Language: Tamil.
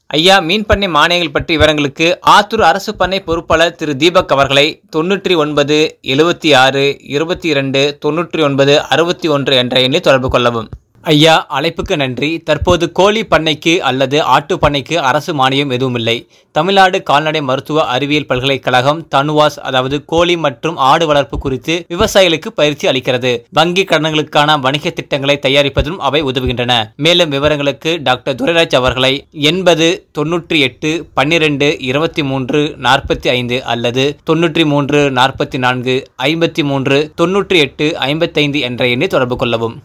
ஐயா மீன் பண்ணை மானியங்கள் பற்றி விவரங்களுக்கு ஆத்தூர் அரசு பண்ணை பொறுப்பாளர் திரு தீபக் அவர்களை தொண்ணூற்றி ஒன்பது எழுபத்தி ஆறு இருபத்தி இரண்டு தொண்ணூற்றி ஒன்பது அறுபத்தி ஒன்று என்ற எண்ணில் தொடர்பு கொள்ளவும் ஐயா அழைப்புக்கு நன்றி தற்போது கோழி பண்ணைக்கு அல்லது ஆட்டு பண்ணைக்கு அரசு மானியம் எதுவும் இல்லை தமிழ்நாடு கால்நடை மருத்துவ அறிவியல் பல்கலைக்கழகம் தனுவாஸ் அதாவது கோழி மற்றும் ஆடு வளர்ப்பு குறித்து விவசாயிகளுக்கு பயிற்சி அளிக்கிறது வங்கி கடன்களுக்கான வணிக திட்டங்களை தயாரிப்பதிலும் அவை உதவுகின்றன மேலும் விவரங்களுக்கு டாக்டர் துரைராஜ் அவர்களை எண்பது தொன்னூற்றி எட்டு பன்னிரெண்டு இருபத்தி மூன்று நாற்பத்தி ஐந்து அல்லது தொன்னூற்றி மூன்று நாற்பத்தி நான்கு ஐம்பத்தி மூன்று தொன்னூற்றி எட்டு ஐம்பத்தைந்து என்ற எண்ணை தொடர்பு கொள்ளவும்